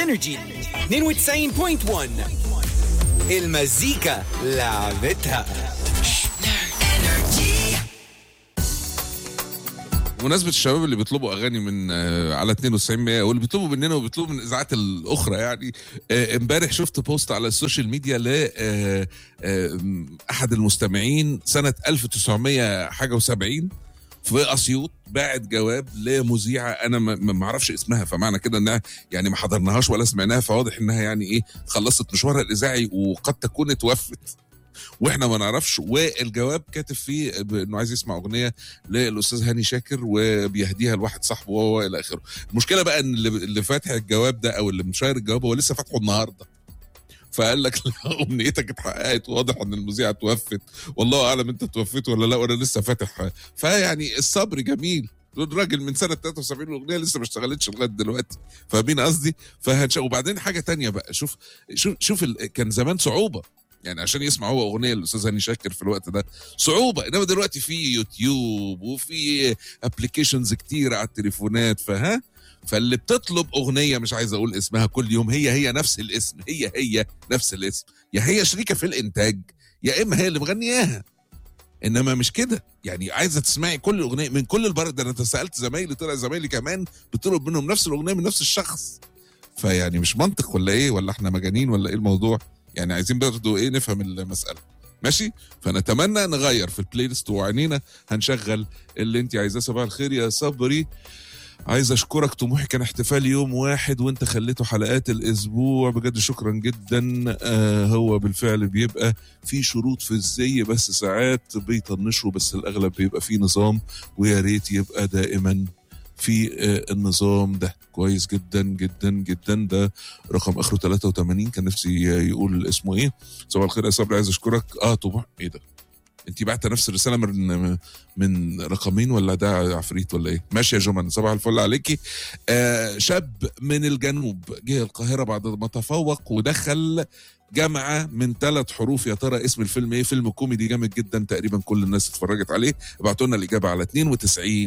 انرجي 92.1 المزيكا لعبتها بمناسبة الشباب اللي بيطلبوا أغاني من آه، على 92 100 واللي بيطلبوا مننا وبيطلبوا من الإذاعات الأخرى يعني آه، امبارح شفت بوست على السوشيال ميديا ل آه، آه، أحد المستمعين سنة 1900 حاجة و70 في أسيوط باعت جواب لمذيعة أنا ما- ما ما أعرفش اسمها فمعنى كده إنها يعني ما حضرناهاش ولا سمعناها فواضح إنها يعني إيه خلصت مشوارها الإذاعي وقد تكون اتوفت واحنا ما نعرفش والجواب كاتب فيه انه عايز يسمع اغنيه للاستاذ هاني شاكر وبيهديها لواحد صاحبه وهو الى اخره المشكله بقى ان اللي, اللي فاتح الجواب ده او اللي مشاير الجواب هو لسه فاتحه النهارده فقال لك لا امنيتك اتحققت واضح ان المذيعه توفت والله اعلم انت توفيت ولا لا وانا لسه فاتح فيعني الصبر جميل الراجل من سنه 73 الاغنيه لسه ما اشتغلتش لغايه دلوقتي فاهمين قصدي فهنش... وبعدين حاجه تانية بقى شوف شوف شوف ال... كان زمان صعوبه يعني عشان يسمع هو اغنيه الاستاذ هاني شاكر في الوقت ده صعوبه انما دلوقتي في يوتيوب وفي ابلكيشنز كتير على التليفونات فها فاللي بتطلب اغنيه مش عايز اقول اسمها كل يوم هي هي نفس الاسم هي هي نفس الاسم يا هي شريكه في الانتاج يا اما هي اللي مغنياها انما مش كده يعني عايزه تسمعي كل الاغنيه من كل البرد ده انا سالت زمايلي طلع زمايلي كمان بيطلب منهم نفس الاغنيه من نفس الشخص فيعني مش منطق ولا ايه ولا احنا مجانين ولا ايه الموضوع يعني عايزين برضه ايه نفهم المساله ماشي فنتمنى نغير في البلاي ليست وعنينا هنشغل اللي انت عايزاه صباح الخير يا صبري عايز اشكرك طموحي كان احتفال يوم واحد وانت خليته حلقات الاسبوع بجد شكرا جدا آه هو بالفعل بيبقى في شروط في الزي بس ساعات بيطنشوا بس الاغلب بيبقى في نظام ويا ريت يبقى دائما في آه النظام ده كويس جدا جدا جدا ده رقم اخره 83 كان نفسي يقول اسمه ايه صباح الخير يا صبري عايز اشكرك اه طموح ايه ده انت بعت نفس الرساله من من رقمين ولا ده عفريت ولا ايه ماشي يا جمل صباح الفل عليكي آه شاب من الجنوب جه القاهره بعد ما تفوق ودخل جامعة من ثلاث حروف يا ترى اسم الفيلم ايه فيلم كوميدي جامد جدا تقريبا كل الناس اتفرجت عليه ابعتوا لنا الاجابه على 92